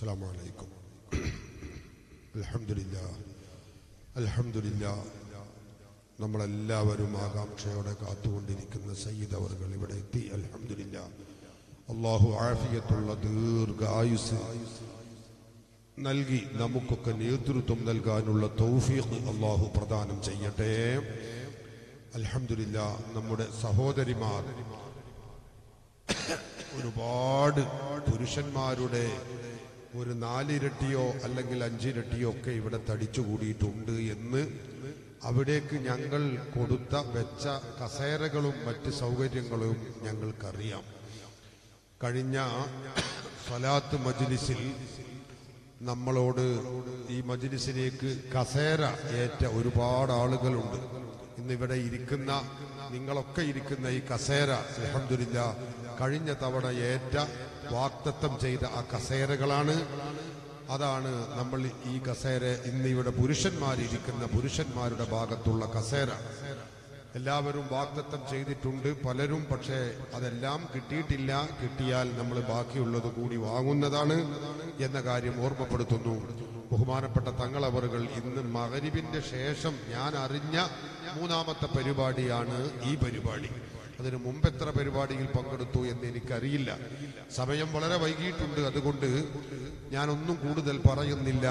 السلام عليكم الحمد لله الحمد لله നമ്മളെല്ലാവരും ആകാംക്ഷയോടെ കാത്തുകൊണ്ടിരിക്കുന്ന സയ്യിദ് അവർകൾ ഇവിടെ എത്തി അൽഹംദുലില്ല അള്ളാഹു ആഫിയത്തുള്ള ദീർഘായുസ് നൽകി നമുക്കൊക്കെ നേതൃത്വം നൽകാനുള്ള തൗഫീഖ് അള്ളാഹു പ്രദാനം ചെയ്യട്ടെ അൽഹംദുലില്ല നമ്മുടെ സഹോദരിമാർ ഒരുപാട് പുരുഷന്മാരുടെ ഒരു നാലിരട്ടിയോ അല്ലെങ്കിൽ അഞ്ചിരട്ടിയോ ഒക്കെ ഇവിടെ തടിച്ചുകൂടിയിട്ടുണ്ട് എന്ന് അവിടേക്ക് ഞങ്ങൾ കൊടുത്ത വെച്ച കസേരകളും മറ്റ് സൗകര്യങ്ങളും ഞങ്ങൾക്കറിയാം കഴിഞ്ഞ സ്വലാത്ത് മജ്ലിസിൽ നമ്മളോട് ഈ മജ്ലിസിലേക്ക് കസേര ഏറ്റ ഒരുപാട് ആളുകളുണ്ട് ഇന്നിവിടെ ഇരിക്കുന്ന നിങ്ങളൊക്കെ ഇരിക്കുന്ന ഈ കസേര അലഹമില്ല കഴിഞ്ഞ തവണ ഏറ്റ വാക്തത്വം ചെയ്ത ആ കസേരകളാണ് അതാണ് നമ്മൾ ഈ കസേര ഇന്ന് ഇവിടെ പുരുഷന്മാരിരിക്കുന്ന പുരുഷന്മാരുടെ ഭാഗത്തുള്ള കസേര എല്ലാവരും വാക്തത്വം ചെയ്തിട്ടുണ്ട് പലരും പക്ഷേ അതെല്ലാം കിട്ടിയിട്ടില്ല കിട്ടിയാൽ നമ്മൾ ബാക്കിയുള്ളത് കൂടി വാങ്ങുന്നതാണ് എന്ന കാര്യം ഓർമ്മപ്പെടുത്തുന്നു ബഹുമാനപ്പെട്ട തങ്ങളവറുകൾ ഇന്ന് മകരിവിന്റെ ശേഷം ഞാൻ അറിഞ്ഞ മൂന്നാമത്തെ പരിപാടിയാണ് ഈ പരിപാടി അതിനു മുമ്പ് എത്ര പരിപാടിയിൽ പങ്കെടുത്തു എന്ന് എനിക്കറിയില്ല സമയം വളരെ വൈകിയിട്ടുണ്ട് അതുകൊണ്ട് ഞാനൊന്നും കൂടുതൽ പറയുന്നില്ല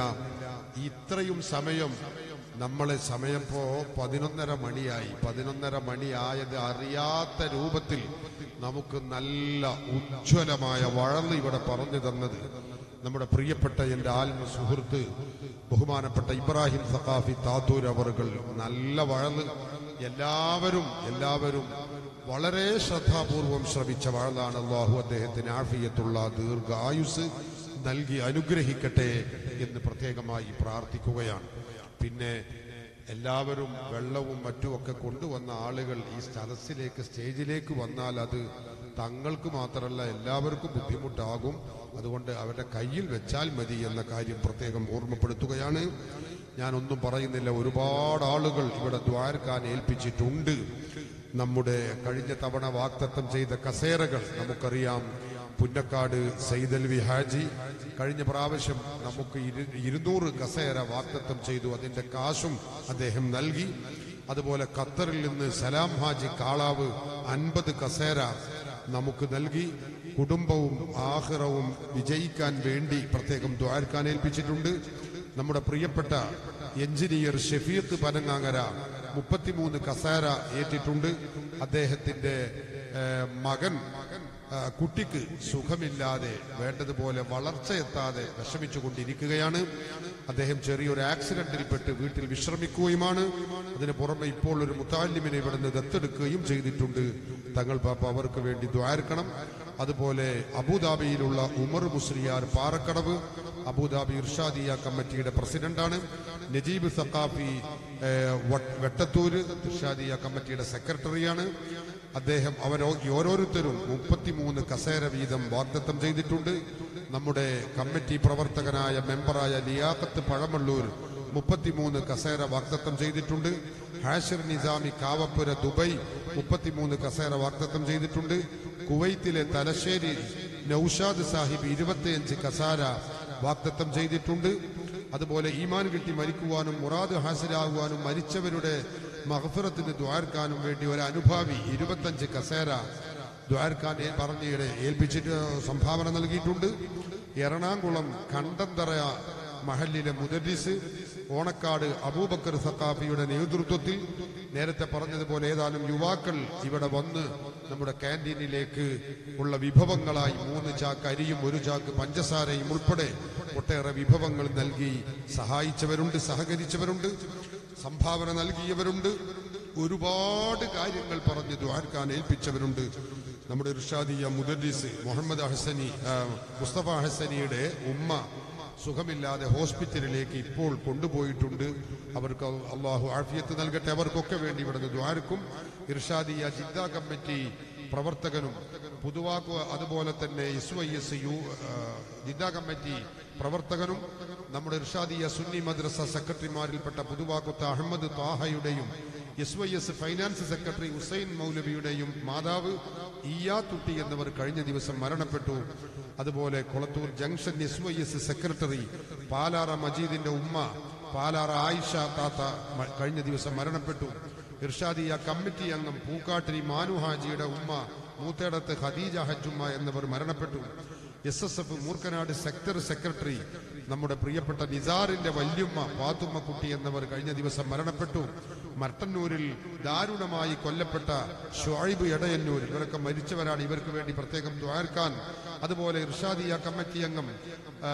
ഇത്രയും സമയം നമ്മളെ സമയം പോ പതിനൊന്നര മണിയായി പതിനൊന്നര മണിയായത് അറിയാത്ത രൂപത്തിൽ നമുക്ക് നല്ല ഉജ്ജ്വലമായ വഴന്ന് ഇവിടെ പറഞ്ഞു തന്നത് നമ്മുടെ പ്രിയപ്പെട്ട എൻ്റെ ആത്മ സുഹൃത്ത് ബഹുമാനപ്പെട്ട ഇബ്രാഹിം സഖാഫി താത്തൂർ അവറുകൾ നല്ല വഴന്ന് എല്ലാവരും എല്ലാവരും വളരെ ശ്രദ്ധാപൂർവം ശ്രമിച്ച വഴലാണ് അള്ളാഹു അദ്ദേഹത്തിന് ആഫിയത്തുള്ള ദീർഘായുസ് നൽകി അനുഗ്രഹിക്കട്ടെ എന്ന് പ്രത്യേകമായി പ്രാർത്ഥിക്കുകയാണ് പിന്നെ എല്ലാവരും വെള്ളവും മറ്റുമൊക്കെ കൊണ്ടുവന്ന ആളുകൾ ഈ സദസ്സിലേക്ക് സ്റ്റേജിലേക്ക് വന്നാൽ അത് തങ്ങൾക്ക് മാത്രമല്ല എല്ലാവർക്കും ബുദ്ധിമുട്ടാകും അതുകൊണ്ട് അവരുടെ കയ്യിൽ വെച്ചാൽ മതി എന്ന കാര്യം പ്രത്യേകം ഓർമ്മപ്പെടുത്തുകയാണ് ഞാനൊന്നും പറയുന്നില്ല ഒരുപാട് ആളുകൾ ഇവിടെ ദ്വാരക്കാൻ ഏൽപ്പിച്ചിട്ടുണ്ട് നമ്മുടെ കഴിഞ്ഞ തവണ വാക്തത്വം ചെയ്ത കസേരകൾ നമുക്കറിയാം പുന്നക്കാട് സൈദൽവി ഹാജി കഴിഞ്ഞ പ്രാവശ്യം നമുക്ക് ഇരു- ഇരുന്നൂറ് കസേര വാക്തത്വം ചെയ്തു അതിന്റെ കാശും അദ്ദേഹം നൽകി അതുപോലെ ഖത്തറിൽ നിന്ന് സലാം ഹാജി കാളാവ് അൻപത് കസേര നമുക്ക് നൽകി കുടുംബവും ആഹ്റവും വിജയിക്കാൻ വേണ്ടി പ്രത്യേകം ദ്വാരക്കാൻ ഏൽപ്പിച്ചിട്ടുണ്ട് നമ്മുടെ പ്രിയപ്പെട്ട എഞ്ചിനീയർ ഷെഫീഖ് പനങ്ങാങ്ങര മുപ്പത്തിമൂന്ന് കസേര ഏറ്റിട്ടുണ്ട് അദ്ദേഹത്തിന്റെ ഏഹ്, മകൻ ആ, കുട്ടിക്ക് സുഖമില്ലാതെ വേണ്ടതുപോലെ വളർച്ചയെത്താതെ വിഷമിച്ചുകൊണ്ടിരിക്കുകയാണ് അദ്ദേഹം ചെറിയൊരു ആക്സിഡന്റിൽപ്പെട്ട് വീട്ടിൽ വിശ്രമിക്കുകയുമാണ് അതിന് പുറമെ ഇപ്പോൾ ഒരു മുത്താലിമിനെ ഇവിടുന്ന് ദത്തെടുക്കുകയും ചെയ്തിട്ടുണ്ട് തങ്ങൾ പാപ്പ അവർക്ക് വേണ്ടി ദ്വാരക്കണം അതുപോലെ അബുദാബിയിലുള്ള ഉമർ മുസ്ലിയാർ പാറക്കടവ് അബുദാബി ഇർഷാദിയ കമ്മിറ്റിയുടെ പ്രസിഡന്റാണ് നജീബ് സഖാഫി ഏഹ്, വട്ട്- വെട്ടത്തൂര് ഇർഷാദിയ കമ്മിറ്റിയുടെ സെക്രട്ടറിയാണ് അദ്ദേഹം അവർ ഓരോരുത്തരും മുപ്പത്തിമൂന്ന് കസേര വീതം വാഗ്ദത്തം ചെയ്തിട്ടുണ്ട് നമ്മുടെ കമ്മിറ്റി പ്രവർത്തകനായ മെമ്പറായ ലിയാഖത്ത് പഴമള്ളൂർ മുപ്പത്തിമൂന്ന് കസേര വാഗ്ദത്തം ചെയ്തിട്ടുണ്ട് ഹാഷിർ നിസാമി കാവപ്പുര ദുബൈ മുപ്പത്തിമൂന്ന് കസേര വാഗ്ദത്തം ചെയ്തിട്ടുണ്ട് കുവൈത്തിലെ തലശ്ശേരി നൌഷാദ് സാഹിബ് ഇരുപത്തിയഞ്ച് കസാര വാഗ്ദത്തം ചെയ്തിട്ടുണ്ട് അതുപോലെ ഈമാൻ കിട്ടി മരിക്കുവാനും മുറാദ് ഹാസിലാകുവാനും മരിച്ചവരുടെ മഹഫിറത്തിന് ദ്വാർക്കാനും വേണ്ടി ഒരു അനുഭാവി ഇരുപത്തഞ്ച് കസേര ദ്വാരക്കാൻ പറഞ്ഞിടെ ഏൽപ്പിച്ചിട്ട് സംഭാവന നൽകിയിട്ടുണ്ട് എറണാകുളം കണ്ടന്തറ മഹലിലെ മുദരിസ് ഓണക്കാട് അബൂബക്കർ സക്കാഫിയുടെ നേതൃത്വത്തിൽ നേരത്തെ പറഞ്ഞതുപോലെ ഏതാനും യുവാക്കൾ ഇവിടെ വന്ന് നമ്മുടെ ക്യാൻറ്റീനിലേക്ക് ഉള്ള വിഭവങ്ങളായി മൂന്ന് ചാക്ക് അരിയും ഒരു ചാക്ക് പഞ്ചസാരയും ഉൾപ്പെടെ ഒട്ടേറെ വിഭവങ്ങൾ നൽകി സഹായിച്ചവരുണ്ട് സഹകരിച്ചവരുണ്ട് സംഭാവന നൽകിയവരുണ്ട് ഒരുപാട് കാര്യങ്ങൾ പറഞ്ഞ് ദ്വാരക്കാൻ ഏൽപ്പിച്ചവരുണ്ട് നമ്മുടെ ഇർഷാദിയ മുദരിസ് മുഹമ്മദ് ഹസനി ആ, മുസ്തഫ ഹസനിയുടെ ഉമ്മ സുഖമില്ലാതെ ഹോസ്പിറ്റലിലേക്ക് ഇപ്പോൾ കൊണ്ടുപോയിട്ടുണ്ട് അവർക്ക് അള്ളാഹു ആഫിയത്ത് നൽകട്ടെ അവർക്കൊക്കെ വേണ്ടി ഇവിടുന്ന് ദ്വാരക്കും ഇർഷാദിയ ജിദ്ദ കമ്മിറ്റി പ്രവർത്തകനും പുതുവാക്കു അതുപോലെ തന്നെ എസ് വൈ എസ് യു ആ, ജിദ്ദ കമ്മിറ്റി പ്രവർത്തകനും നമ്മുടെ ഇർഷാദിയ സുന്നി മദ്രസ സെക്രട്ടറിമാരിൽപ്പെട്ട പുതുവാക്കുത്ത അഹമ്മദ് താഹയുടെയും S Y S finance secretary Hussain മൗലവിയുടെയും മാതാവ് ഇയാത്തുട്ടി എന്നിവർ കഴിഞ്ഞ ദിവസം മരണപ്പെട്ടു അതുപോലെ Kolathur junction S Y S secretary Palara മജീദിന്റെ ഉമ്മ പാലാറ ആയിഷ താത്ത മ- കഴിഞ്ഞ ദിവസം മരണപ്പെട്ടു ഇർഷാദിയ കമ്മിറ്റി അംഗം പൂക്കാട്ടിരി മാനു ഹാജിയുടെ ഉമ്മ മൂത്തേടത്ത് ഖദീജ ഹജ്ജുമ്മ എന്നിവർ മരണപ്പെട്ടു S S F Moorkanad sector secretary നമ്മുടെ പ്രിയപ്പെട്ട നിസാറിന്റെ വല്യുമ്മ പാത്തുമ്മ കുട്ടി എന്നിവർ കഴിഞ്ഞ ദിവസം മരണപ്പെട്ടു മട്ടന്നൂരിൽ ദാരുണമായി കൊല്ലപ്പെട്ട ഷുഐബ് എടയന്നൂർ ഇവരൊക്കെ മരിച്ചവരാണ് ഇവർക്ക് വേണ്ടി പ്രത്യേകം ദ്വാർക്കാൻ അതുപോലെ ഇർഷാദിയ കമ്മിറ്റി അംഗം ആ,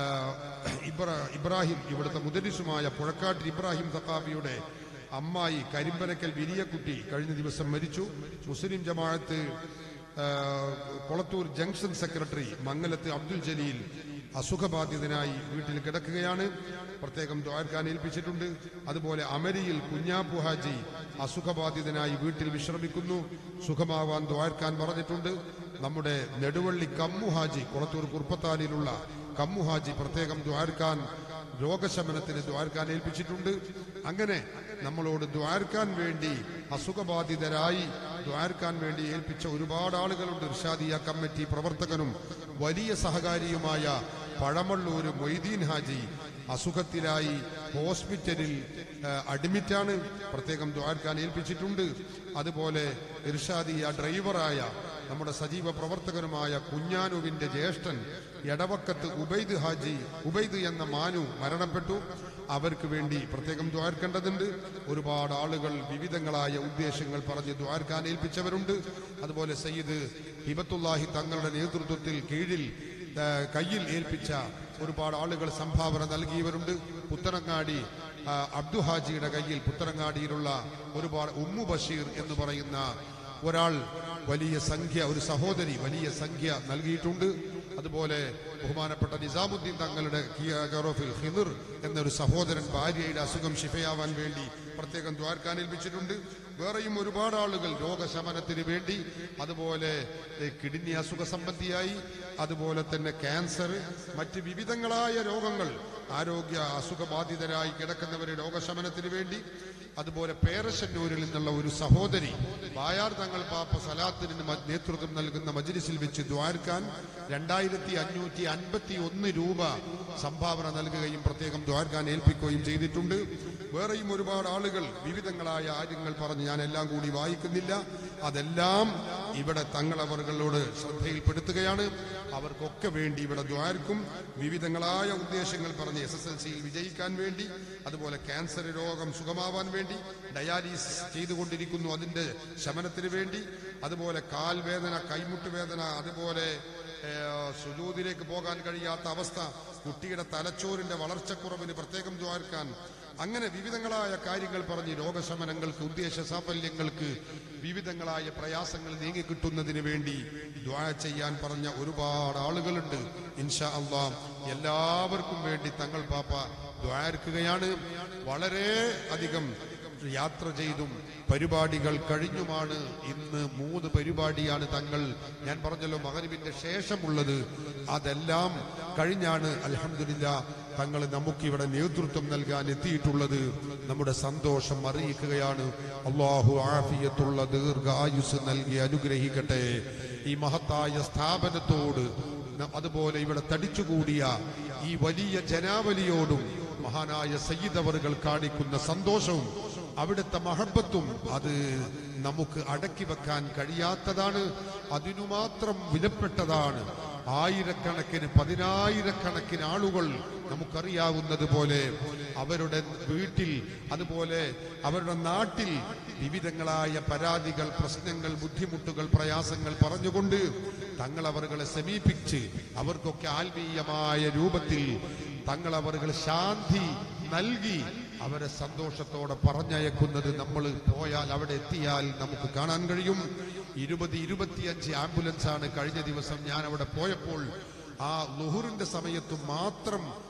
ഇബ്രാ- ഇബ്രാഹിം ഇവിടുത്തെ മുദരിസുമായ പുഴക്കാട്ടിൽ ഇബ്രാഹിം തക്കാബിയുടെ അമ്മായി കരിമ്പനക്കൽ വിരിയക്കുട്ടി കഴിഞ്ഞ ദിവസം മരിച്ചു മുസ്ലിം ജമാഅത്ത് ആ, കൊളത്തൂർ ജംഗ്ഷൻ സെക്രട്ടറി മംഗലത്ത് അബ്ദുൽ ജലീൽ അസുഖബാധിതനായി വീട്ടിൽ കിടക്കുകയാണ് പ്രത്യേകം ദ്വാരക്കാൻ ഏൽപ്പിച്ചിട്ടുണ്ട് അതുപോലെ അമരിയിൽ കുഞ്ഞാപ്പു ഹാജി അസുഖബാധിതനായി വീട്ടിൽ വിശ്രമിക്കുന്നു സുഖമാവാൻ ദ്വാരക്കാൻ പറഞ്ഞിട്ടുണ്ട് നമ്മുടെ നെടുവള്ളി കമ്മു ഹാജി കൊളത്തൂർ കുർപ്പത്താലിലുള്ള കമ്മു ഹാജി പ്രത്യേകം ദ്വാരക്കാൻ രോഗശമനത്തിന് ദ്വാരക്കാൻ ഏൽപ്പിച്ചിട്ടുണ്ട് അങ്ങനെ നമ്മളോട് ദ്വാരക്കാൻ വേണ്ടി അസുഖബാധിതരായി ദ്വാരക്കാൻ വേണ്ടി ഏൽപ്പിച്ച ഒരുപാട് ആളുകളുണ്ട് ഇർഷാദിയ കമ്മിറ്റി പ്രവർത്തകനും വലിയ സഹകാരിയുമായ പഴമള്ളൂര് മൊയ്തീൻ ഹാജി അസുഖത്തിലായി ഹോസ്പിറ്റലിൽ ആ, അഡ്മിറ്റാണ് പ്രത്യേകം ദ്വാരക്കാൻ ഏൽപ്പിച്ചിട്ടുണ്ട് അതുപോലെ ഇർഷാദിയ ഡ്രൈവറായ നമ്മുടെ സജീവ പ്രവർത്തകനുമായ കുഞ്ഞാനുവിന്റെ ജ്യേഷ്ഠൻ എടവക്കത്ത് ഉബൈദ് ഹാജി ഉബൈദ് എന്ന മാനു മരണപ്പെട്ടു അവർക്ക് വേണ്ടി പ്രത്യേകം ദ്വാരക്കേണ്ടതുണ്ട് ഒരുപാട് ആളുകൾ വിവിധങ്ങളായ ഉദ്ദേശങ്ങൾ പറഞ്ഞ് ദ്വാരക്കാൻ ഏൽപ്പിച്ചവരുണ്ട് അതുപോലെ സയ്യിദ് ഹിബത്തുല്ലാഹി തങ്ങളുടെ നേതൃത്വത്തിൽ കീഴിൽ ആ, കയ്യിൽ ഏൽപ്പിച്ച ഒരുപാട് ആളുകൾ സംഭാവന നൽകിയവരുണ്ട് പുത്തനങ്ങാടി ആ, അബ്ദു ഹാജിയുടെ കയ്യിൽ പുത്തനങ്ങാടിയിലുള്ള ഒരുപാട് ഉമ്മു ബഷീർ എന്ന് പറയുന്ന ഒരാൾ വലിയ സംഖ്യ ഒരു സഹോദരി വലിയ സംഖ്യ നൽകിയിട്ടുണ്ട് അതുപോലെ ബഹുമാനപ്പെട്ട നിസാമുദ്ദീൻ തങ്ങളുടെ ഗറോഫിൽ ഹിദർ എന്നൊരു സഹോദരൻ ഭാര്യയുടെ അസുഖം ശിഫയാവാൻ വേണ്ടി പ്രത്യേകം ദ്വാരക്കാൻ ഏൽപ്പിച്ചിട്ടുണ്ട് വേറെയും ഒരുപാട് ആളുകൾ രോഗശമനത്തിന് വേണ്ടി അതുപോലെ ഏ, കിഡ്നി അസുഖ സംബന്ധിയായി അതുപോലെ തന്നെ ക്യാൻസർ മറ്റ് വിവിധങ്ങളായ രോഗങ്ങൾ ആരോഗ്യ അസുഖബാധിതരായി കിടക്കുന്നവരെ രോഗശമനത്തിന് വേണ്ടി അതുപോലെ പേരശന്നൂരിൽ നിന്നുള്ള ഒരു സഹോദരി ബായാർ തങ്ങൾ പാപ്പ സലാത്തിന് മ- നേതൃത്വം നൽകുന്ന മജ്ലിസിൽ വെച്ച് ദ്വാരക്കാൻ രണ്ടായിരത്തി അഞ്ഞൂറ്റി അൻപത്തി ഒന്ന് രൂപ സംഭാവന നൽകുകയും പ്രത്യേകം ദ്വാരക്കാൻ ഏൽപ്പിക്കുകയും ചെയ്തിട്ടുണ്ട് വേറെയും ഒരുപാട് ആളുകൾ വിവിധങ്ങളായ കാര്യങ്ങൾ പറഞ്ഞ് ഞാൻ എല്ലാം കൂടി വായിക്കുന്നില്ല അതെല്ലാം ഇവിടെ തങ്ങളവറുകളോട് ശ്രദ്ധയിൽപ്പെടുത്തുകയാണ് അവർക്കൊക്കെ വേണ്ടി ഇവിടെ ദ്വാരക്കും വിവിധങ്ങളായ ഉദ്ദേശങ്ങൾ പറഞ്ഞ് എസ് എസ് എൽ സിയിൽ വിജയിക്കാൻ വേണ്ടി അതുപോലെ ക്യാൻസർ രോഗം സുഖമാവാൻ വേണ്ടി ഡയാലിസിസ് ചെയ്തുകൊണ്ടിരിക്കുന്നു അതിന്റെ ശമനത്തിന് വേണ്ടി അതുപോലെ കാൽ വേദന കൈമുട്ട് വേദന അതുപോലെ ഏഹ്, സുജൂദിലേക്ക് പോകാൻ കഴിയാത്ത അവസ്ഥ കുട്ടിയുടെ തലച്ചോറിന്റെ വളർച്ചക്കുറവിന് പ്രത്യേകം ദ്വാരക്കാൻ അങ്ങനെ വിവിധങ്ങളായ കാര്യങ്ങൾ പറഞ്ഞ് രോഗശമനങ്ങൾക്ക് ഉദ്ദേശ സാഫല്യങ്ങൾക്ക് വിവിധങ്ങളായ പ്രയാസങ്ങൾ നീങ്ങിക്കിട്ടുന്നതിന് വേണ്ടി ദ്വാ ചെയ്യാൻ പറഞ്ഞ ഒരുപാട് ആളുകളുണ്ട് ഇൻഷാ അള്ളാ എല്ലാവർക്കും വേണ്ടി തങ്ങൾ പാപ്പ ദ്വാരക്കുകയാണ് വളരെ അധികം യാത്ര ചെയ്തും പരിപാടികൾ കഴിഞ്ഞുമാണ് ഇന്ന് മൂന്ന് പരിപാടിയാണ് തങ്ങൾ ഞാൻ പറഞ്ഞല്ലോ മകനുവിന്റെ ശേഷമുള്ളത് അതെല്ലാം കഴിഞ്ഞാണ് അലഹമില്ല തങ്ങൾ നമുക്കിവിടെ നേതൃത്വം നൽകാൻ എത്തിയിട്ടുള്ളത് നമ്മുടെ സന്തോഷം അറിയിക്കുകയാണ് അള്ളാഹു ആഫിയത്തുള്ള ദീർഘായുസ് നൽകി അനുഗ്രഹിക്കട്ടെ ഈ മഹത്തായ സ്ഥാപനത്തോട് ന- അതുപോലെ ഇവിടെ തടിച്ചുകൂടിയ ഈ വലിയ ജനാവലിയോടും മഹാനായ സയ്യിദ് അവറുകൾ കാണിക്കുന്ന സന്തോഷവും അവിടുത്തെ മഹബത്തും അത് നമുക്ക് അടക്കി വെക്കാൻ കഴിയാത്തതാണ് അതിനു മാത്രം വിലപ്പെട്ടതാണ് ആയിരക്കണക്കിന് പതിനായിരക്കണക്കിന് ആളുകൾ നമുക്കറിയാവുന്നത് പോലെ അവരുടെ വീട്ടിൽ അതുപോലെ അവരുടെ നാട്ടിൽ വിവിധങ്ങളായ പരാതികൾ പ്രശ്നങ്ങൾ ബുദ്ധിമുട്ടുകൾ പ്രയാസങ്ങൾ പറഞ്ഞുകൊണ്ട് തങ്ങൾ അവരുകളെ സമീപിച്ച് അവർക്കൊക്കെ ആത്മീയമായ രൂപത്തിൽ തങ്ങൾ അവരുകൾ ശാന്തി നൽകി അവരെ സന്തോഷത്തോടെ പറഞ്ഞയക്കുന്നത് നമ്മൾ പോയാൽ അവിടെ എത്തിയാൽ നമുക്ക് കാണാൻ കഴിയും ഇരുപത് ഇരുപത്തിയഞ്ച് ആംബുലൻസ് ആണ് കഴിഞ്ഞ ദിവസം ഞാൻ അവിടെ പോയപ്പോൾ ആ ലുഹുറിന്റെ സമയത്ത് മാത്രം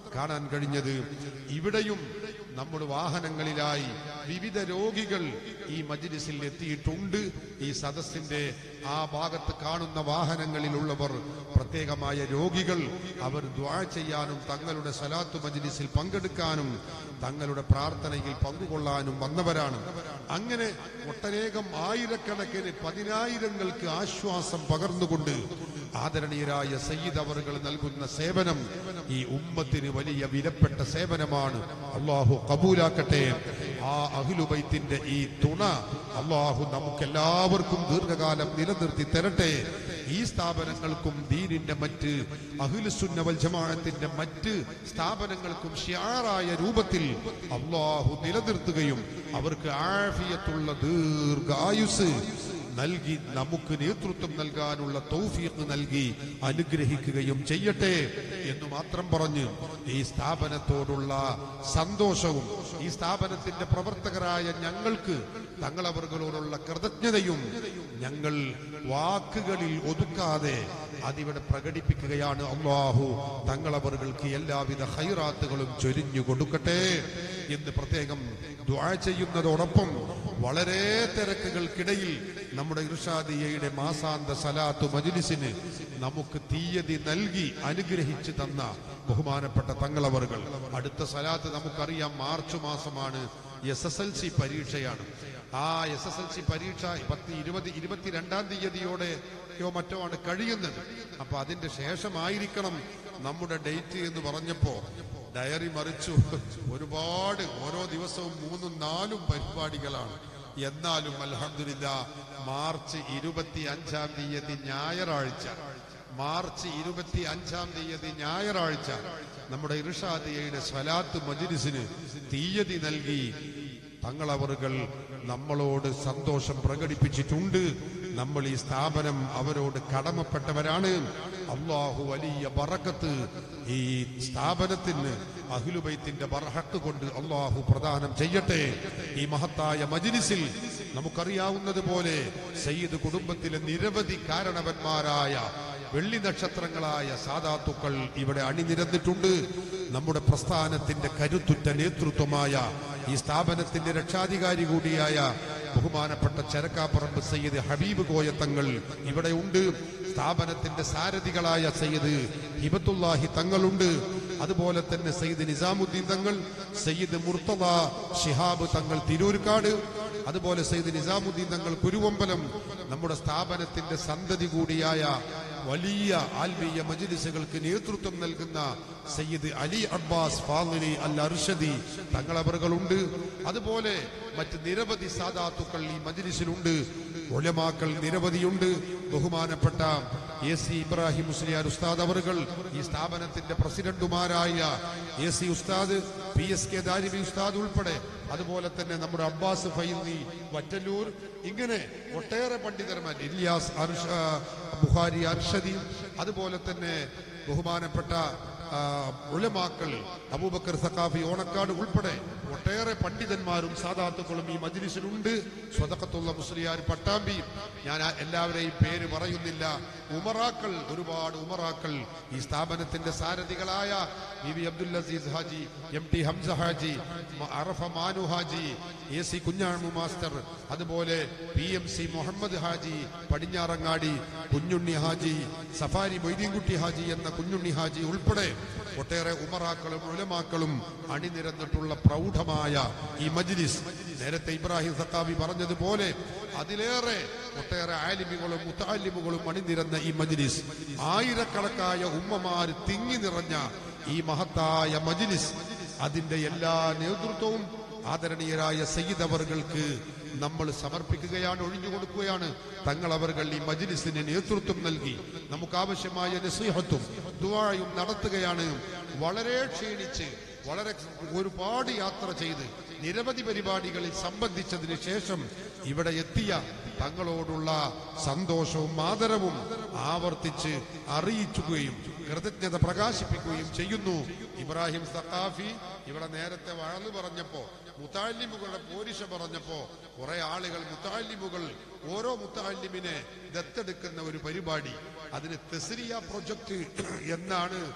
കാണാൻ കഴിഞ്ഞത് ഇവിടെയും നമ്മുടെ വാഹനങ്ങളിലായി വിവിധ രോഗികൾ ഈ മജ്ലിസിൽ എത്തിയിട്ടുണ്ട് ഈ സദസ്സിന്റെ ആ ഭാഗത്ത് കാണുന്ന വാഹനങ്ങളിലുള്ളവർ പ്രത്യേകമായ രോഗികൾ അവർ ദ്വാ ചെയ്യാനും തങ്ങളുടെ സലാത്തു മജ്ലിസിൽ പങ്കെടുക്കാനും തങ്ങളുടെ പ്രാർത്ഥനയിൽ പങ്കുകൊള്ളാനും വന്നവരാണ് അങ്ങനെ ഒട്ടനേകം ആയിരക്കണക്കിന് പതിനായിരങ്ങൾക്ക് ആശ്വാസം പകർന്നുകൊണ്ട് ആദരണീയരായ സയ്യിദ് അവറുകൾ നൽകുന്ന സേവനം ഈ ഉമ്മത്തിന് വലിയ വിലപ്പെട്ട സേവനമാണ് അള്ളാഹു കബൂലാക്കട്ടെ ആ അഖിലുബൈത്തിന്റെ ഈ തുണ അള്ളാഹു നമുക്കെല്ലാവർക്കും ദീർഘകാലം നിലനിർത്തി തരട്ടെ ഈ സ്ഥാപനങ്ങൾക്കും ദീനിന്റെ മറ്റ് അഖിലുസുന്ന വൽ ജമാഅത്തിന്റെ മറ്റ് സ്ഥാപനങ്ങൾക്കും ഷിയാറായ രൂപത്തിൽ അള്ളാഹു നിലനിർത്തുകയും അവർക്ക് ആഫിയത്തുള്ള ദീർഘായുസ് നൽകി നമുക്ക് നേതൃത്വം നൽകാനുള്ള തൗഫീഖ് നൽകി അനുഗ്രഹിക്കുകയും ചെയ്യട്ടെ എന്ന് മാത്രം പറഞ്ഞ് ഈ സ്ഥാപനത്തോടുള്ള സന്തോഷവും ഈ സ്ഥാപനത്തിന്റെ പ്രവർത്തകരായ ഞങ്ങൾക്ക് തങ്ങളവറുകളോടുള്ള കൃതജ്ഞതയും ഞങ്ങൾ വാക്കുകളിൽ ഒതുക്കാതെ അതിവിടെ പ്രകടിപ്പിക്കുകയാണ് അള്ളാഹു തങ്ങളവറുകൾക്ക് എല്ലാവിധ ഹൈറാത്തുകളും ചൊരിഞ്ഞു കൊടുക്കട്ടെ എന്ന് പ്രത്യേകം ദ്വാ ചെയ്യുന്നതോടൊപ്പം വളരെ തിരക്കുകൾക്കിടയിൽ നമ്മുടെ ഇർഷാദിയയുടെ മാസാന്ത സലാത്തു മജ്ലിസിന് നമുക്ക് തീയതി നൽകി അനുഗ്രഹിച്ചു തന്ന ബഹുമാനപ്പെട്ട തങ്ങളവറുകൾ അടുത്ത സലാത്ത് നമുക്കറിയാം മാർച്ച് മാസമാണ് എസ് എസ് എൽ സി പരീക്ഷയാണ് ആ എസ് എസ് എൽ സി പരീക്ഷ പത്ത് ഇരുപത് ഇരുപത്തിരണ്ടാം തീയതിയോടെയോ മറ്റോ ആണ് കഴിയുന്നത് അപ്പൊ അതിന്റെ ശേഷമായിരിക്കണം നമ്മുടെ ഡേറ്റ് എന്ന് പറഞ്ഞപ്പോ ഡയറി മറിച്ചു ഒരുപാട് ഓരോ ദിവസവും മൂന്നും നാലും പരിപാടികളാണ് എന്നാലും അൽഹംദുലില്ല മാർച്ച് ഇരുപത്തി അഞ്ചാം തീയതി ഞായറാഴ്ച മാർച്ച് ഇരുപത്തി അഞ്ചാം തീയതി ഞായറാഴ്ച നമ്മുടെ ഇർഷാദിയയുടെ സ്വലാത്ത് മജ്ലിസിന് തീയതി നൽകി തങ്ങളവറുകൾ നമ്മളോട് സന്തോഷം പ്രകടിപ്പിച്ചിട്ടുണ്ട് നമ്മൾ ഈ സ്ഥാപനം അവരോട് കടമപ്പെട്ടവരാണ് അള്ളാഹു വലിയ ബറക്കത്ത് ഈ സ്ഥാപനത്തിന് അഖിലുബൈത്തിന്റെ ബർഹത്ത് കൊണ്ട് അള്ളാഹു പ്രദാനം ചെയ്യട്ടെ ഈ മഹത്തായ മജ്ലിസിൽ നമുക്കറിയാവുന്നത് പോലെ സയ്യിദ് കുടുംബത്തിലെ നിരവധി കാരണവന്മാരായ വെള്ളി നക്ഷത്രങ്ങളായ സാധാത്തുക്കൾ ഇവിടെ അണിനിരന്നിട്ടുണ്ട് നമ്മുടെ പ്രസ്ഥാനത്തിന്റെ കരുത്തുറ്റ നേതൃത്വമായ ഈ സ്ഥാപനത്തിന്റെ രക്ഷാധികാരി കൂടിയായ ബഹുമാനപ്പെട്ട ചരക്കാപ്പറമ്പ് സയ്യിദ് ഹബീബ് കോയ തങ്ങൾ ഇവിടെ ഉണ്ട് സ്ഥാപനത്തിന്റെ സാരഥികളായ സയ്യിദ് ഹിബത്തുല്ലാഹി തങ്ങളുണ്ട് അതുപോലെ തന്നെ സയ്യിദ് നിസാമുദ്ദീൻ തങ്ങൾ സയ്യിദ് മുർത്തദ ഷിഹാബ് തങ്ങൾ തിരൂർക്കാട് അതുപോലെ സയ്യിദ് നിസാമുദ്ദീൻ തങ്ങൾ കുരുവമ്പലം നമ്മുടെ സ്ഥാപനത്തിന്റെ സന്തതി കൂടിയായ വലിയ ആത്മീയ മജ്ലിസുകൾക്ക് നേതൃത്വം നൽകുന്ന സയ്യിദ് അലി അബ്ബാസ് ഫാദിലി അൽ അർഷദി തങ്ങളവറുകളുണ്ട് അതുപോലെ മറ്റ് നിരവധി സാദാത്തുക്കൾ ഈ മജ്ലിസിലുണ്ട് ഒലമാക്കൾ നിരവധിയുണ്ട് ബഹുമാനപ്പെട്ട എ സി ഇബ്രാഹിം മുസ്ലിയാർ ഉസ്താദ് അവറുകൾ ഈ സ്ഥാപനത്തിന്റെ പ്രസിഡന്റുമാരായ A C Usthad P S K Darimi Usthad ഉൾപ്പെടെ അതുപോലെ തന്നെ നമ്മുടെ അബ്ബാസ് ഫൈന്നി വറ്റല്ലൂർ ഇങ്ങനെ ഒട്ടേറെ പണ്ഡിതന്മാർ ഇലിയാസ് അർഷ ബുഹാരി അർഷദി അതുപോലെ തന്നെ ബഹുമാനപ്പെട്ട ആ, ഉലമാക്കൾ അബൂബക്കർ സഖാഫി ഓണക്കാട് ഉൾപ്പെടെ ഒട്ടേറെ പണ്ഡിതന്മാരും സാദാത്തുക്കളും ഈ മജ്ലിസിലുണ്ട് സ്വതക്കത്തുള്ള മുസ്ലിയാർ പട്ടാമ്പി ഞാൻ ആ എല്ലാവരെയും പേര് പറയുന്നില്ല ഉമറാക്കൾ ഒരുപാട് ഉമറാക്കൾ ഈ സ്ഥാപനത്തിന്റെ സാരഥികളായ V V Abdul Aziz Haji M T Hamza Haji മ- Arafa Manu Haji A C Kunjanu master അതുപോലെ P M C Muhammad Haji Padinjarangadi Kunjunni Haji Safari Moideenkutty Haji എന്ന കുഞ്ഞുണ്ണി ഹാജി ഉൾപ്പെടെ ഒട്ടേറെ ഉമറാക്കളും ഉലമാക്കളും അണിനിരന്നിട്ടുള്ള പ്രൗഢമായ ഈ മജ്ലിസ് നേരത്തെ ഇബ്രാഹിം സത്താബി പറഞ്ഞതുപോലെ അതിലേറെ ഒട്ടേറെ ആലിമികളും മുത്താലിമുകളും അണിനിരന്ന ഈ മജ്ലിസ് ആയിരക്കണക്കായ ഉമ്മമാര് തിങ്ങി നിറഞ്ഞ ഈ മഹത്തായ മജ്ലിസ് അതിന്റെ എല്ലാ നേതൃത്വവും ആദരണീയരായ സയ്യിദ് അവറുകൾക്ക് നമ്മൾ സമർപ്പിക്കുകയാണ് ഒഴിഞ്ഞു കൊടുക്കുകയാണ് തങ്ങൾ അവർകൾ ഈ മജ്ലിസിന് നേതൃത്വം നൽകി നമുക്ക് ആവശ്യമായ നസീഹത്തും ദുആയും നടത്തുകയാണ് വളരെ ക്ഷീണിച്ച് വളരെ ഒരുപാട് യാത്ര ചെയ്ത് നിരവധി പരിപാടികളിൽ സംബന്ധിച്ചതിന് ശേഷം ഇവിടെ എത്തിയ തങ്ങളോടുള്ള സന്തോഷവും ആദരവും ആവർത്തിച്ച് അറിയിക്കുകയും കൃതജ്ഞത പ്രകാശിപ്പിക്കുകയും ചെയ്യുന്നു ഇബ്രാഹിം സഖാഫി ഇവിടെ നേരത്തെ വഴന്നു പറഞ്ഞപ്പോ മുത്താലിമുകളുടെ പോരിശ പറഞ്ഞപ്പോ കുറെ ആളുകൾ മുത്താലിമുകൾ ഓരോ മുത്താലിമിനെ ദത്തെടുക്കുന്ന ഒരു പരിപാടി അതിന് തെസരിയ പ്രൊജക്ട് എന്നാണ്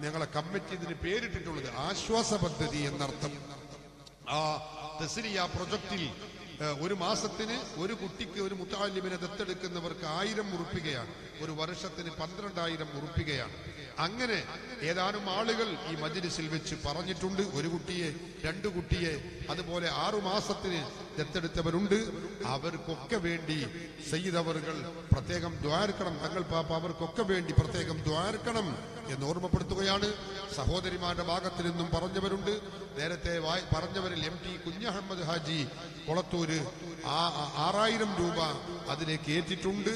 ഞങ്ങളെ കമ്മിറ്റി ഇതിന് പേരിട്ടിട്ടുള്ളത് ആശ്വാസ പദ്ധതി എന്നർത്ഥം ആ തെസിലിയ പ്രൊജക്റ്റിൽ ഏഹ്, ഒരു മാസത്തിന് ഒരു കുട്ടിക്ക് ഒരു മുത്താലിമിനെ ദത്തെടുക്കുന്നവർക്ക് ആയിരം ഉറുപ്പികയാണ് ഒരു വർഷത്തിന് പന്ത്രണ്ടായിരം ഉറുപ്പികയാണ് അങ്ങനെ ഏതാനും ആളുകൾ ഈ മജ്ലിസിൽ വെച്ച് പറഞ്ഞിട്ടുണ്ട് ഒരു കുട്ടിയെ രണ്ടു കുട്ടിയെ അതുപോലെ ആറു മാസത്തിന് ദത്തെടുത്തവരുണ്ട് അവർക്കൊക്കെ വേണ്ടി സയ്യിദ് അവറുകൾ പ്രത്യേകം ദ്വാരക്കണം തങ്ങൾ പാപ്പ അവർക്കൊക്കെ വേണ്ടി പ്രത്യേകം ദ്വാരക്കണം എന്ന് ഓർമ്മപ്പെടുത്തുകയാണ് സഹോദരിമാരുടെ ഭാഗത്തിൽ നിന്നും പറഞ്ഞവരുണ്ട് നേരത്തെ വായി- പറഞ്ഞവരിൽ എം ടി കുഞ്ഞഹമ്മദ് ഹാജി കൊളത്തൂര് ആ ആ- ആറായിരം രൂപ അതിലേക്ക് ഏറ്റിട്ടുണ്ട്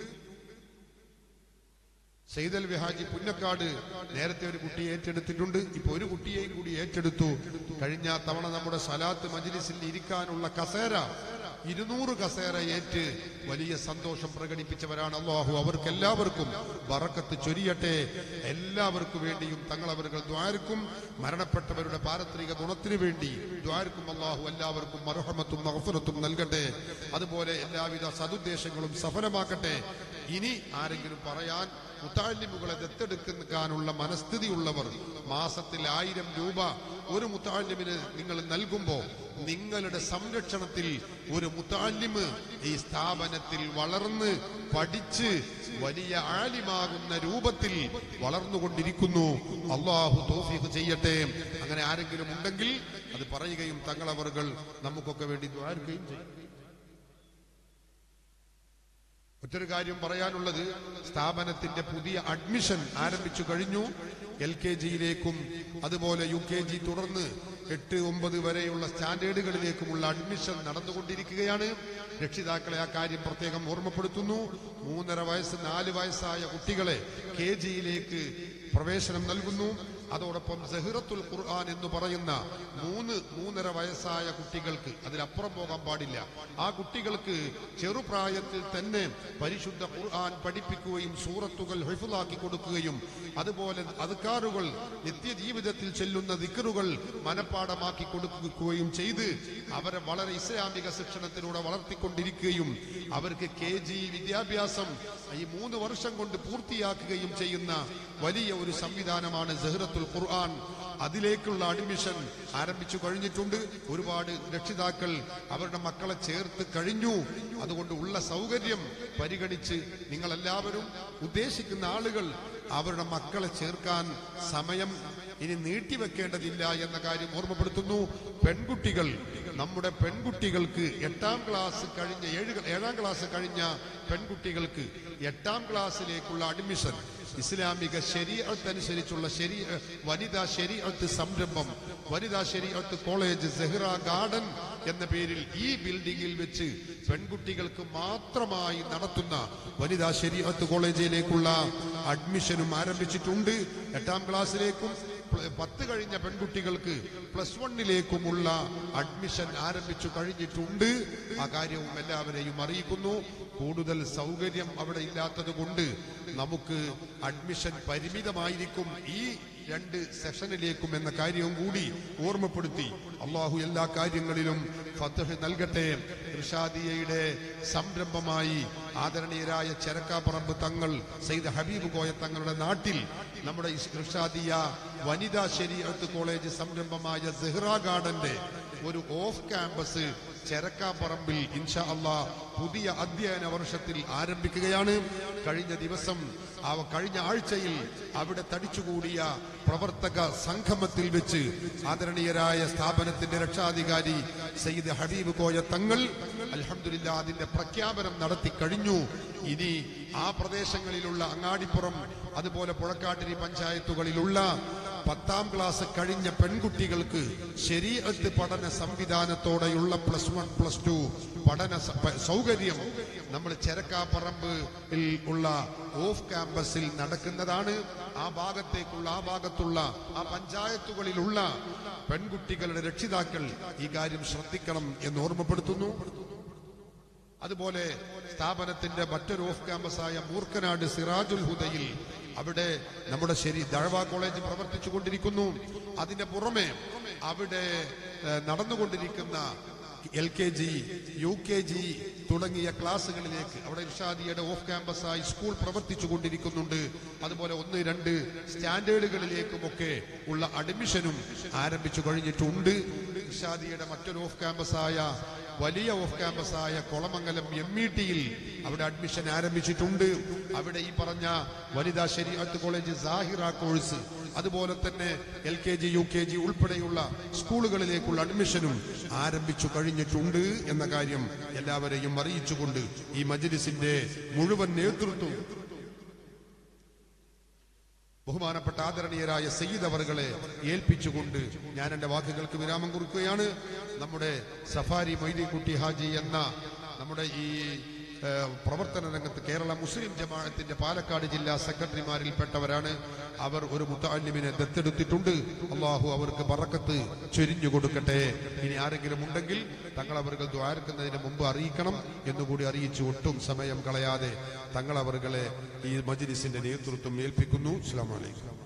സെയ്തൽ വിഹാജി പുന്നക്കാട് നേരത്തെ ഒരു കുട്ടിയെ ഏറ്റെടുത്തിട്ടുണ്ട് ഇപ്പൊ ഒരു കുട്ടിയെയും കൂടി ഏറ്റെടുത്തു കഴിഞ്ഞ തവണ നമ്മുടെ സലാത്ത് മജ്ലിസിൽ ഇരിക്കാനുള്ള കസേര ഇരുന്നൂറ് കസേര ഏറ്റ് വലിയ സന്തോഷം പ്രകടിപ്പിച്ചവരാണ് അള്ളാഹു അവർക്ക് എല്ലാവർക്കും ബറക്കത്ത് ചൊരിയട്ടെ എല്ലാവർക്കും വേണ്ടിയും തങ്ങളവர்கள் ദ്വാരക്കും മരണപ്പെട്ടവരുടെ പാരത്രിക ഗുണത്തിനു വേണ്ടി ദ്വാരക്കും അള്ളാഹു എല്ലാവർക്കും മർഹമത്തും മഹഫുറത്തും നൽകട്ടെ അതുപോലെ എല്ലാവിധ സതുദ്ദേശങ്ങളും സഫലമാക്കട്ടെ ഇനി ആരെങ്കിലും പറയാൻ മുത്താലിമുകളെ ദത്തെടുക്കാനുള്ള മനസ്ഥിതിയുള്ളവർ മാസത്തിൽ ആയിരം രൂപ ഒരു മുത്താലിമിന് നിങ്ങൾ നൽകുമ്പോൾ നിങ്ങളുടെ സംരക്ഷണത്തിൽ ഒരു മുത്താലിമ് ഈ സ്ഥാപനത്തിൽ വളർന്ന് പഠിച്ച് വലിയ ആലിമാകുന്ന രൂപത്തിൽ വളർന്നുകൊണ്ടിരിക്കുന്നു അള്ളാഹു തോഫീഖ് ചെയ്യട്ടെ അങ്ങനെ ആരെങ്കിലും ഉണ്ടെങ്കിൽ അത് പറയുകയും തങ്ങളവറുകൾ നമുക്കൊക്കെ വേണ്ടി ദ്വാരക്കുകയും ചെയ്യും മറ്റൊരു കാര്യം പറയാനുള്ളത് സ്ഥാപനത്തിന്റെ പുതിയ അഡ്മിഷൻ ആരംഭിച്ചു കഴിഞ്ഞു എൽ കെ ജിയിലേക്കും അതുപോലെ യു കെ ജി തുടർന്ന് എട്ട് ഒമ്പത് വരെയുള്ള സ്റ്റാൻഡേർഡുകളിലേക്കുമുള്ള അഡ്മിഷൻ നടന്നുകൊണ്ടിരിക്കുകയാണ് രക്ഷിതാക്കളെ ആ കാര്യം പ്രത്യേകം ഓർമ്മപ്പെടുത്തുന്നു മൂന്നര വയസ്സ് നാല് വയസ്സായ കുട്ടികളെ കെ ജിയിലേക്ക് പ്രവേശനം നൽകുന്നു അതോടൊപ്പം സഹിറത്തുൽ ഖുർആൻ എന്ന് പറയുന്ന മൂന്ന് മൂന്നര വയസ്സായ കുട്ടികൾക്ക് അതിലപ്പുറം പോകാൻ പാടില്ല ആ കുട്ടികൾക്ക് ചെറുപ്രായത്തിൽ തന്നെ പരിശുദ്ധ ഖുർആൻ പഠിപ്പിക്കുകയും സൂറത്തുകൾ ഹിഫുലാക്കി കൊടുക്കുകയും അതുപോലെ അധികാറുകൾ നിത്യജീവിതത്തിൽ ചെല്ലുന്ന ദിക്കറുകൾ മനപ്പാടമാക്കി കൊടുക്കുകയും ചെയ്ത് അവരെ വളരെ ഇസ്ലാമിക ശിക്ഷണത്തിലൂടെ വളർത്തിക്കൊണ്ടിരിക്കുകയും അവർക്ക് കെ ജി വിദ്യാഭ്യാസം ഈ മൂന്ന് വർഷം കൊണ്ട് പൂർത്തിയാക്കുകയും ചെയ്യുന്ന വലിയ ഒരു സംവിധാനമാണ് സഹ്റത്തുൽ ഖുർആൻ അതിലേക്കുള്ള അഡ്മിഷൻ ആരംഭിച്ചു കഴിഞ്ഞിട്ടുണ്ട് ഒരുപാട് രക്ഷിതാക്കൾ അവരുടെ മക്കളെ ചേർത്ത് കഴിഞ്ഞു അതുകൊണ്ട് ഉള്ള സൗകര്യം പരിഗണിച്ച് നിങ്ങൾ എല്ലാവരും ഉദ്ദേശിക്കുന്ന ആളുകൾ അവരുടെ മക്കളെ ചേർക്കാൻ സമയം ഇനി നീട്ടിവെക്കേണ്ടതില്ല എന്ന കാര്യം ഓർമ്മപ്പെടുത്തുന്നു പെൺകുട്ടികൾ നമ്മുടെ പെൺകുട്ടികൾക്ക് എട്ടാം ക്ലാസ് കഴിഞ്ഞ ഏഴ് ഏഴാം ക്ലാസ് കഴിഞ്ഞ പെൺകുട്ടികൾക്ക് എട്ടാം ക്ലാസ്സിലേക്കുള്ള അഡ്മിഷൻ ഇസ്ലാമിക ശരീഅത്ത് അനുസരിച്ചുള്ള ശരീ വനിതാ ശരീഅത്ത് സംരംഭം വനിതാ ശരീഅത്ത് കോളേജ് സെഹ്റ ഗാർഡൻ എന്ന പേരിൽ ഈ ബിൽഡിംഗിൽ വെച്ച് പെൺകുട്ടികൾക്ക് മാത്രമായി നടത്തുന്ന വനിതാ ശരീഅത്ത് കോളേജിലേക്കുള്ള അഡ്മിഷനും ആരംഭിച്ചിട്ടുണ്ട് എട്ടാം ക്ലാസ്സിലേക്കും പ്ല- പത്ത് കഴിഞ്ഞ പെൺകുട്ടികൾക്ക് പ്ലസ് വണ്ണിലേക്കുമുള്ള അഡ്മിഷൻ ആരംഭിച്ചു കഴിഞ്ഞിട്ടുണ്ട് ആ കാര്യവും എല്ലാവരെയും അറിയിക്കുന്നു കൂടുതൽ സൗകര്യം അവിടെ ഇല്ലാത്തത് കൊണ്ട് നമുക്ക് അഡ്മിഷൻ പരിമിതമായിരിക്കും ഈ രണ്ട് സെഷനിലേക്കും എന്ന കാര്യവും കൂടി ഓർമ്മപ്പെടുത്തി അള്ളാഹു എല്ലാ കാര്യങ്ങളിലും ഫത്തഹ് നൽകട്ടെ ഋഷാദിയയുടെ സംരംഭമായി ആദരണീയരായ ചെരക്കാപ്പറമ്പ് തങ്ങൾ സെയ്ദ് ഹബീബ് കോയ തങ്ങളുടെ നാട്ടിൽ നമ്മുടെ ഈ ഋഷാദിയ വനിതാ ശരീഅത്ത് കോളേജ് സംരംഭമായ സെഹ്റ ഗാർഡന്റെ ഒരു ഓഫ് ക്യാമ്പസ് ചെരക്കാപ്പറമ്പിൽ ഇൻഷാ അള്ളാ പുതിയ അധ്യയന വർഷത്തിൽ ആരംഭിക്കുകയാണ് കഴിഞ്ഞ ദിവസം ആ കഴിഞ്ഞ ആഴ്ചയിൽ അവിടെ തടിച്ചുകൂടിയ പ്രവർത്തക സംഗമത്തിൽ വെച്ച് ആദരണീയരായ സ്ഥാപനത്തിന്റെ രക്ഷാധികാരി സയ്യിദ് ഹബീബ് കോയ തങ്ങൾ അൽഹംദുലില്ലാ അതിന്റെ പ്രഖ്യാപനം നടത്തി കഴിഞ്ഞു ഇനി ആ പ്രദേശങ്ങളിലുള്ള അങ്ങാടിപ്പുറം അതുപോലെ പുഴക്കാട്ടിരി പഞ്ചായത്തുകളിലുള്ള പത്താം ക്ലാസ് കഴിഞ്ഞ പെൺകുട്ടികൾക്ക് ശരീരത്ത് പഠന സംവിധാനത്തോടെയുള്ള പ്ലസ് വൺ പ്ലസ് ടു പഠന സ- പ- സൗകര്യം നമ്മൾ ചെരക്കാപ്പറമ്പിൽ ഉള്ള ഓഫ് ക്യാമ്പസിൽ നടക്കുന്നതാണ് ആ ഭാഗത്തേക്കുള്ള ആ ഭാഗത്തുള്ള ആ പഞ്ചായത്തുകളിലുള്ള പെൺകുട്ടികളുടെ രക്ഷിതാക്കൾ ഈ കാര്യം ശ്രദ്ധിക്കണം എന്ന് ഓർമ്മപ്പെടുത്തുന്നു അതുപോലെ സ്ഥാപനത്തിന്റെ മറ്റൊരു ഓഫ് ക്യാമ്പസായ മൂർക്കനാട് സിറാജുൽ ഹുദയിൽ അവിടെ നമ്മുടെ ശരി ദഴവ കോളേജ് പ്രവർത്തിച്ചു കൊണ്ടിരിക്കുന്നു അതിന്റെ പുറമെ അവിടെ ഏഹ്, നടന്നുകൊണ്ടിരിക്കുന്ന L K G U K G തുടങ്ങിയ ക്ലാസ്സുകളിലേക്ക് അവിടെ ഇർഷാദിയുടെ ഓഫ് ക്യാമ്പസായി സ്കൂൾ പ്രവർത്തിച്ചു കൊണ്ടിരിക്കുന്നുണ്ട് അതുപോലെ ഒന്ന് രണ്ട് സ്റ്റാൻഡേർഡുകളിലേക്കുമൊക്കെ ഉള്ള അഡ്മിഷനും ആരംഭിച്ചു കഴിഞ്ഞിട്ടുണ്ട് ഇർഷാദിയുടെ മറ്റൊരു ഓഫ് ക്യാമ്പസായ വലിയ ഓഫ് ക്യാമ്പസായ കൊളമംഗലം എം ഇ ടിയിൽ അവിടെ അഡ്മിഷൻ ആരംഭിച്ചിട്ടുണ്ട് അവിടെ ഈ പറഞ്ഞ വനിതാ ശരീഅത്ത് കോളേജ് സാഹിറ കോഴ്സ് അതുപോലെ തന്നെ L K G U K G ഉൾപ്പെടെയുള്ള സ്കൂളുകളിലേക്കുള്ള അഡ്മിഷനും ആരംഭിച്ചു കഴിഞ്ഞിട്ടുണ്ട് എന്ന കാര്യം എല്ലാവരെയും അറിയിച്ചുകൊണ്ട് ഈ മജ്ലിസിന്റെ മുഴുവൻ നേതൃത്വം ബഹുമാനപ്പെട്ട ആദരണീയരായ സയ്യിദ് അവറുകളെ ഏൽപ്പിച്ചുകൊണ്ട് ഞാൻ എന്റെ വാക്കുകൾക്ക് വിരാമം കുറിക്കുകയാണ് നമ്മുടെ സഫാരി മൊയ്തീൻകുട്ടി ഹാജി എന്ന നമ്മുടെ ഈ ഏഹ്, പ്രവർത്തന രംഗത്ത് കേരള മുസ്ലിം ജമാഅത്തിന്റെ പാലക്കാട് ജില്ലാ സെക്രട്ടറിമാരിൽപ്പെട്ടവരാണ് അവർ ഒരു മുത്താലിമിനെ ദത്തെടുത്തിട്ടുണ്ട് അള്ളാഹു അവർക്ക് ബറക്കത്ത് ചൊരിഞ്ഞു കൊടുക്കട്ടെ ഇനി ആരെങ്കിലും ഉണ്ടെങ്കിൽ തങ്ങൾ അവർക്ക് ദ്വാരക്കുന്നതിന് മുമ്പ് അറിയിക്കണം എന്നുകൂടി അറിയിച്ചു ഒട്ടും സമയം കളയാതെ തങ്ങൾ അവരുകളെ ഈ മജ്ലിസിന്റെ നേതൃത്വം ഏൽപ്പിക്കുന്നു അസ്സാം വലൈക്കും